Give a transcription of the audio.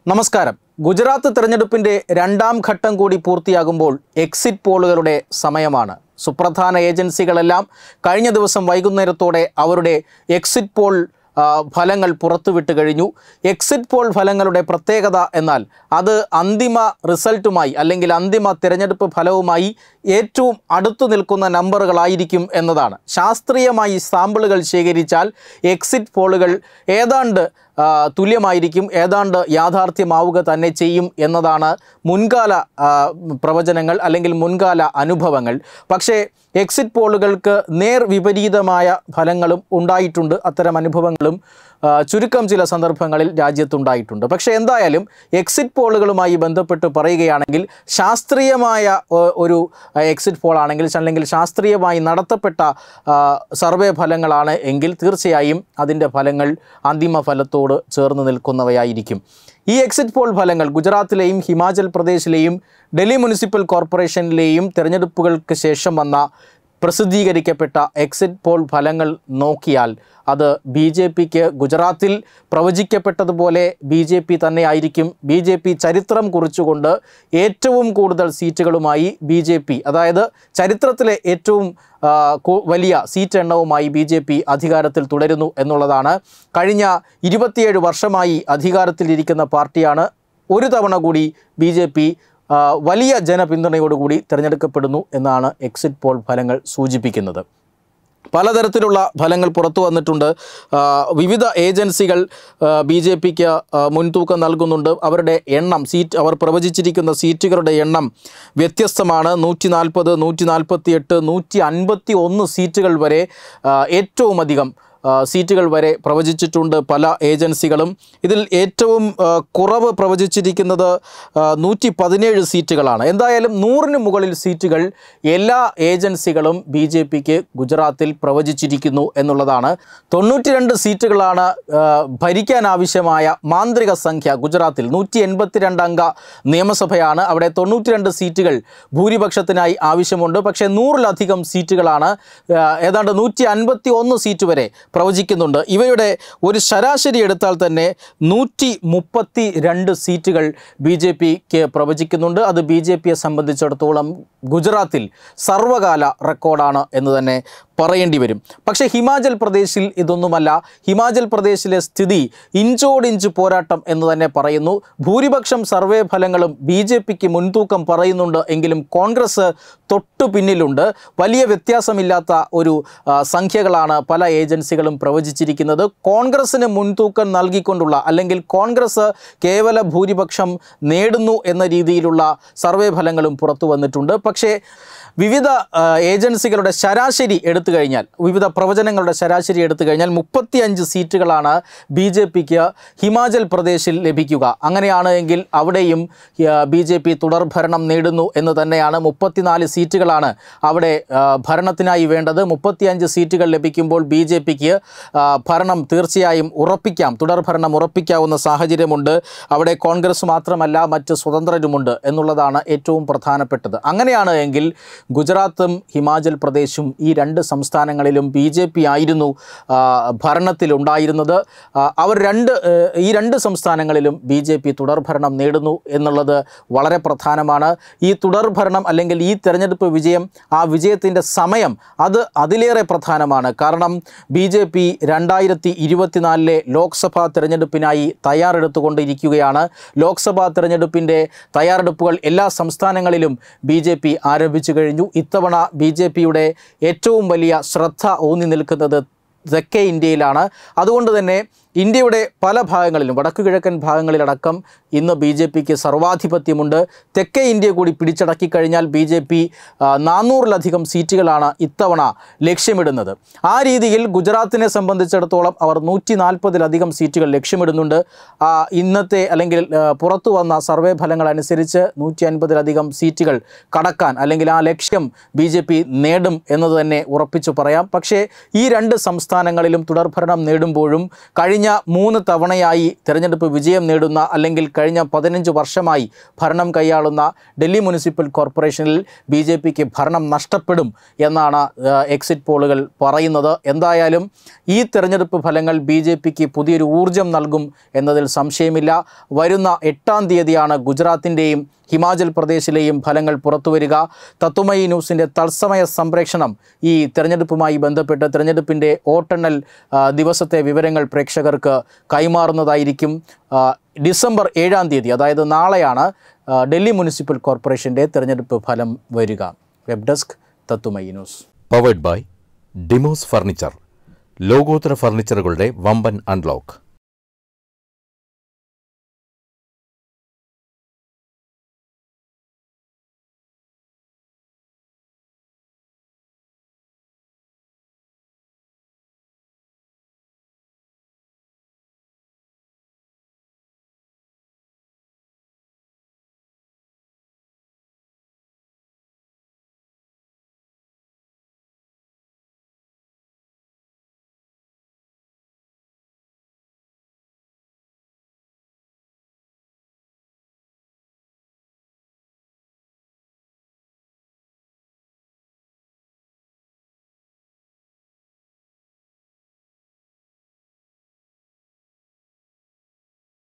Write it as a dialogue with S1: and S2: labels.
S1: നമസ്കാരം ഗുജറാത്ത് തെരഞ്ഞെടുപ്പിന്റെ രണ്ടാം ഘട്ടം കൂടി പൂർത്തിയാകുമ്പോൾ എക്സിറ്റ് പോളുകളുടെ സമയമാണ് സുപ്രധാന ഏജൻസികളെല്ലാം കഴിഞ്ഞ ദിവസം വൈകുന്നേരത്തോടെ അവരുടെ എക്സിറ്റ് പോൾ ആ, ഫലങ്ങൾ പുറത്തുവിട്ട് കഴിഞ്ഞു എക്സിറ്റ് പോൾ ഫലങ്ങളുടെ പ്രത്യേകത എന്നാൽ അത് അന്തിമ റിസൾട്ടുമായി അല്ലെങ്കിൽ അന്തിമ തിരഞ്ഞെടുപ്പ് ഫലവുമായി ഏറ്റവും അടുത്തു നിൽക്കുന്ന നമ്പറുകളായിരിക്കും എന്നതാണ് ശാസ്ത്രീയമായി സാമ്പിളുകൾ ശേഖരിച്ചാൽ എക്സിറ്റ് പോളുകൾ ഏതാണ്ട് ആ, തുല്യമായിരിക്കും ഏതാണ്ട് യാഥാർത്ഥ്യമാവുക തന്നെ ചെയ്യും എന്നതാണ് മുൻകാല ആ, പ്രവചനങ്ങൾ അല്ലെങ്കിൽ മുൻകാല അനുഭവങ്ങൾ പക്ഷേ എക്സിറ്റ് പോളുകൾക്ക് നേർ വിപരീതമായ ഫലങ്ങളും ഉണ്ടായിട്ടുണ്ട് അത്തരം അനുഭവങ്ങളും ആ, ചുരുക്കം ചില സന്ദർഭങ്ങളിൽ രാജ്യത്തുണ്ടായിട്ടുണ്ട് പക്ഷേ എന്തായാലും എക്സിറ്റ് പോളുകളുമായി ബന്ധപ്പെട്ട് പറയുകയാണെങ്കിൽ ശാസ്ത്രീയമായ ഒ- ഒരു എക്സിറ്റ് പോൾ ആണെങ്കിൽ അല്ലെങ്കിൽ ശാസ്ത്രീയമായി നടത്തപ്പെട്ട ആ, സർവേ ഫലങ്ങളാണ് എങ്കിൽ തീർച്ചയായും അതിൻ്റെ ഫലങ്ങൾ അന്തിമ ഫലത്തോട് ചേർന്ന് നിൽക്കുന്നവയായിരിക്കും ഈ എക്സിറ്റ് പോൾ ഫലങ്ങൾ ഗുജറാത്തിലെയും ഹിമാചൽ പ്രദേശിലെയും ഡൽഹി മുനിസിപ്പൽ കോർപ്പറേഷനിലെയും തിരഞ്ഞെടുപ്പുകൾക്ക് ശേഷം വന്ന പ്രസിദ്ധീകരിക്കപ്പെട്ട എക്സിറ്റ് പോൾ ഫലങ്ങൾ നോക്കിയാൽ അത് ബി ജെ പിക്ക് ഗുജറാത്തിൽ പ്രവചിക്കപ്പെട്ടതുപോലെ ബി ജെ പി തന്നെയായിരിക്കും ബി ജെ പി ചരിത്രം കുറിച്ചുകൊണ്ട് ഏറ്റവും കൂടുതൽ സീറ്റുകളുമായി ബി ജെ പി അതായത് ചരിത്രത്തിലെ ഏറ്റവും ആ, കു- വലിയ സീറ്റ് എണ്ണവുമായി ബി ജെ പി അധികാരത്തിൽ തുടരുന്നു എന്നുള്ളതാണ് കഴിഞ്ഞ ഇരുപത്തിയേഴ് വർഷമായി അധികാരത്തിലിരിക്കുന്ന പാർട്ടിയാണ് ഒരു തവണ കൂടി ബി ജെ പി ആ, വലിയ ജനപിന്തുണയോടുകൂടി തിരഞ്ഞെടുക്കപ്പെടുന്നു എന്നാണ് എക്സിറ്റ് പോൾ ഫലങ്ങൾ സൂചിപ്പിക്കുന്നത് പലതരത്തിലുള്ള ഫലങ്ങൾ പുറത്തു വന്നിട്ടുണ്ട് ആ, വിവിധ ഏജൻസികൾ ബി ജെ പിക്ക് മുൻതൂക്കം നൽകുന്നുണ്ട് അവരുടെ എണ്ണം സീറ്റ് അവർ പ്രവചിച്ചിരിക്കുന്ന സീറ്റുകളുടെ എണ്ണം വ്യത്യസ്തമാണ് നൂറ്റി നാൽപ്പത് നൂറ്റി നാൽപ്പത്തി എട്ട് നൂറ്റി അൻപത്തി ഒന്ന് സീറ്റുകൾ വരെ ആ, ഏറ്റവും അധികം ആ, സീറ്റുകൾ വരെ പ്രവചിച്ചിട്ടുണ്ട് പല ഏജൻസികളും ഇതിൽ ഏറ്റവും ആ, കുറവ് പ്രവചിച്ചിരിക്കുന്നത് നൂറ്റി പതിനേഴ് സീറ്റുകളാണ് എന്തായാലും നൂറിന് മുകളിൽ സീറ്റുകൾ എല്ലാ ഏജൻസികളും ബി ജെ പിക്ക് ഗുജറാത്തിൽ പ്രവചിച്ചിരിക്കുന്നു എന്നുള്ളതാണ് തൊണ്ണൂറ്റി രണ്ട് സീറ്റുകളാണ് ആ, ഭരിക്കാൻ ആവശ്യമായ മാന്ത്രിക സംഖ്യ ഗുജറാത്തിൽ നൂറ്റി എൺപത്തിരണ്ട് അംഗ നിയമസഭയാണ് അവിടെ തൊണ്ണൂറ്റി രണ്ട് സീറ്റുകൾ ഭൂരിപക്ഷത്തിനായി ആവശ്യമുണ്ട് പക്ഷേ നൂറിലധികം സീറ്റുകളാണ് ആ, ഏതാണ്ട് നൂറ്റി അൻപത്തി ഒന്ന് സീറ്റ് വരെ പ്രവചിക്കുന്നുണ്ട് ഇവയുടെ ഒരു ശരാശരി എടുത്താൽ തന്നെ നൂറ്റി മുപ്പത്തി രണ്ട് സീറ്റുകൾ ബി ജെ പിക്ക് പ്രവചിക്കുന്നുണ്ട് അത് ബി ജെ പിയെ സംബന്ധിച്ചിടത്തോളം ഗുജറാത്തിൽ സർവകാല റെക്കോർഡാണ് എന്ന് തന്നെ പറയേണ്ടി വരും പക്ഷേ ഹിമാചൽ പ്രദേശിൽ ഇതൊന്നുമല്ല ഹിമാചൽ പ്രദേശിലെ സ്ഥിതി ഇഞ്ചോടിഞ്ച് പോരാട്ടം എന്ന് തന്നെ പറയുന്നു ഭൂരിപക്ഷം സർവേ ഫലങ്ങളും ബി ജെ പിക്ക് മുൻതൂക്കം പറയുന്നുണ്ട് എങ്കിലും കോൺഗ്രസ് തൊട്ടു പിന്നിലുണ്ട് വലിയ വ്യത്യാസമില്ലാത്ത ഒരു ആ, സംഖ്യകളാണ് പല ഏജൻസികളും പ്രവചിച്ചിരിക്കുന്നത് കോൺഗ്രസിന് മുൻതൂക്കം നൽകിക്കൊണ്ടുള്ള അല്ലെങ്കിൽ കോൺഗ്രസ് കേവല ഭൂരിപക്ഷം നേടുന്നു എന്ന രീതിയിലുള്ള സർവേ ഫലങ്ങളും പുറത്തു വന്നിട്ടുണ്ട് പക്ഷേ വിവിധ ആ, ഏജൻസികളുടെ ശരാശരി എടുത്തു കഴിഞ്ഞാൽ വിവിധ പ്രവചനങ്ങളുടെ ശരാശരി എടുത്തു കഴിഞ്ഞാൽ മുപ്പത്തിയഞ്ച് സീറ്റുകളാണ് ബി ജെ പിക്ക് ഹിമാചൽ പ്രദേശിൽ ലഭിക്കുക അങ്ങനെയാണ് എങ്കിൽ അവിടെയും ബി ജെ പി തുടർഭരണം നേടുന്നു എന്ന് തന്നെയാണ് മുപ്പത്തിനാല് സീറ്റുകളാണ് അവിടെ ആ, ഭരണത്തിനായി വേണ്ടത് മുപ്പത്തിയഞ്ച് സീറ്റുകൾ ലഭിക്കുമ്പോൾ ബി ജെ പിക്ക് ഭരണം തീർച്ചയായും ഉറപ്പിക്കാം തുടർഭരണം ഉറപ്പിക്കാവുന്ന സാഹചര്യമുണ്ട് അവിടെ കോൺഗ്രസ് മാത്രമല്ല മറ്റ് സ്വതന്ത്രരുമുണ്ട് എന്നുള്ളതാണ് ഏറ്റവും പ്രധാനപ്പെട്ടത് അങ്ങനെയാണ് എങ്കിൽ ഗുജറാത്തും ഹിമാചൽ പ്രദേശും ഈ രണ്ട് സംസ്ഥാനങ്ങളിലും ബി ജെ പി ആയിരുന്നു ആ, ഭരണത്തിലുണ്ടായിരുന്നത് ആ, അവർ രണ്ട് ഏഹ്, ഈ രണ്ട് സംസ്ഥാനങ്ങളിലും ബി ജെ പി തുടർഭരണം നേടുന്നു എന്നുള്ളത് വളരെ പ്രധാനമാണ് ഈ തുടർഭരണം അല്ലെങ്കിൽ ഈ തെരഞ്ഞെടുപ്പ് വിജയം ആ വിജയത്തിൻ്റെ സമയം അത് അതിലേറെ പ്രധാനമാണ് കാരണം ബി ജെ പി രണ്ടായിരത്തി ഇരുപത്തിനാലിലെ ലോക്സഭാ തെരഞ്ഞെടുപ്പിനായി തയ്യാറെടുത്തുകൊണ്ടിരിക്കുകയാണ് ലോക്സഭാ തെരഞ്ഞെടുപ്പിൻ്റെ തയ്യാറെടുപ്പുകൾ എല്ലാ സംസ്ഥാനങ്ങളിലും ബി ജെ പി ആരംഭിച്ചു കഴിഞ്ഞു ഇത്തവണ ബി ജെ പിയുടെ ഏറ്റവും വലിയ ശ്രദ്ധ ഊന്നി നിൽക്കുന്നത് തെക്കേ ഇന്ത്യയിലാണ് അതുകൊണ്ട് തന്നെ ഇന്ത്യയുടെ പല ഭാഗങ്ങളിലും വടക്കു കിഴക്കൻ ഭാഗങ്ങളിലടക്കം ഇന്ന് ബി ജെ പിക്ക് സർവാധിപത്യമുണ്ട് തെക്കേ ഇന്ത്യ കൂടി പിടിച്ചടക്കി കഴിഞ്ഞാൽ ബി ജെ പി നാനൂറിലധികം സീറ്റുകളാണ് ഇത്തവണ ലക്ഷ്യമിടുന്നത് ആ രീതിയിൽ ഗുജറാത്തിനെ സംബന്ധിച്ചിടത്തോളം അവർ നൂറ്റി നാൽപ്പതിലധികം സീറ്റുകൾ ലക്ഷ്യമിടുന്നുണ്ട് ആ, ഇന്നത്തെ അല്ലെങ്കിൽ ആ, പുറത്തു വന്ന സർവേ ഫലങ്ങൾ അനുസരിച്ച് നൂറ്റി അൻപതിലധികം സീറ്റുകൾ കടക്കാൻ അല്ലെങ്കിൽ ആ ലക്ഷ്യം ബി ജെ പി നേടും എന്നത് തന്നെ ഉറപ്പിച്ചു പറയാം പക്ഷേ ഈ രണ്ട് സംസ്ഥാന സംസ്ഥാനങ്ങളിലും തുടർഭരണം നേടുമ്പോഴും കഴിഞ്ഞ മൂന്ന് തവണയായി തിരഞ്ഞെടുപ്പ് വിജയം നേടുന്ന അല്ലെങ്കിൽ കഴിഞ്ഞ പതിനഞ്ച് വർഷമായി ഭരണം കൈയാളുന്ന ഡൽഹി മുനിസിപ്പൽ കോർപ്പറേഷനിൽ ബി ജെ പിക്ക് ഭരണം നഷ്ടപ്പെടും എന്നാണ് ആ, എക്സിറ്റ് പോളുകൾ പറയുന്നത് എന്തായാലും ഈ തെരഞ്ഞെടുപ്പ് ഫലങ്ങൾ ബി ജെ പിക്ക് പുതിയൊരു ഊർജം നൽകും എന്നതിൽ സംശയമില്ല വരുന്ന എട്ടാം തീയതിയാണ് ഗുജറാത്തിൻ്റെയും ഹിമാചൽ പ്രദേശിലെയും ഫലങ്ങൾ പുറത്തുവരിക തത്തുമയി ന്യൂസിൻ്റെ തത്സമയ സംപ്രേഷണം ഈ തെരഞ്ഞെടുപ്പുമായി ബന്ധപ്പെട്ട് തെരഞ്ഞെടുപ്പിൻ്റെ വോട്ടെണ്ണൽ ആ, ദിവസത്തെ വിവരങ്ങൾ പ്രേക്ഷകർക്ക് കൈമാറുന്നതായിരിക്കും ആ, ഡിസംബർ ഏഴാം തീയതി അതായത് നാളെയാണ് ആ, ഡൽഹി മുനിസിപ്പൽ കോർപ്പറേഷൻ്റെ തെരഞ്ഞെടുപ്പ് ഫലം വരിക വെബ് ഡെസ്ക് തത്തുമയി news
S2: powered by Demos furniture ലോകോത്തര ഫർണിച്ചറുകളുടെ വമ്പൻ അൺലോക്ക്